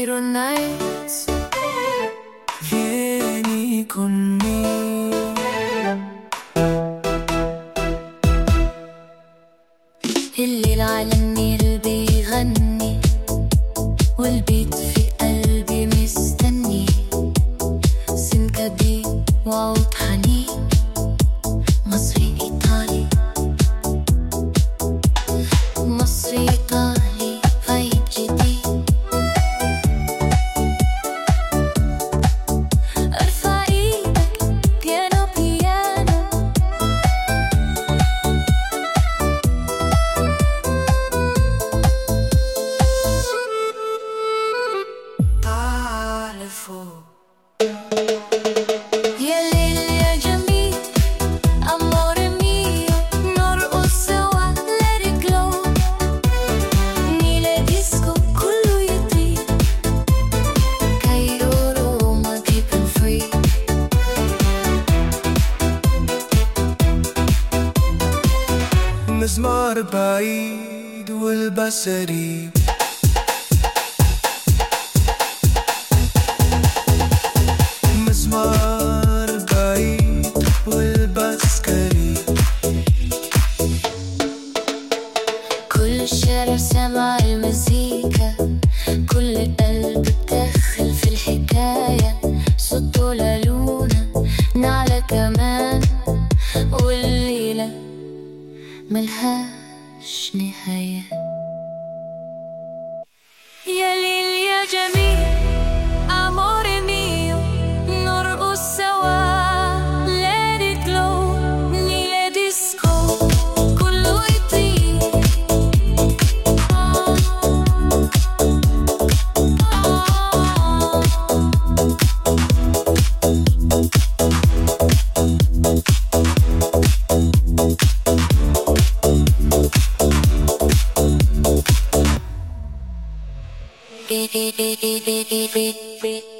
Vieni nights Vieni con me الليل على النيل بيغني والبيت في قلبي مستني سنكبي وعود حنين مصري إيطالي مصري إيطالي فايب جديد ارفع ايدك بيانو بيانو تعال فوق يا ليل يا جميل أمور ميو نرقص سوا let it glow نيلة ديسكو كله يطير كايرو روما keeping free مزمار بعيد والبصري مزمار بعيد والبسكري كل الشارع سمع المزيكا كل قلب دخل في الحكاية صوته لالونا نعلى كمان والليلة ملهاش نهاية يا ليل يا جميل أمور ميو نرقص سوا let it glow نيلة ديسكو كله يطير beat beat beat beat beat beat beat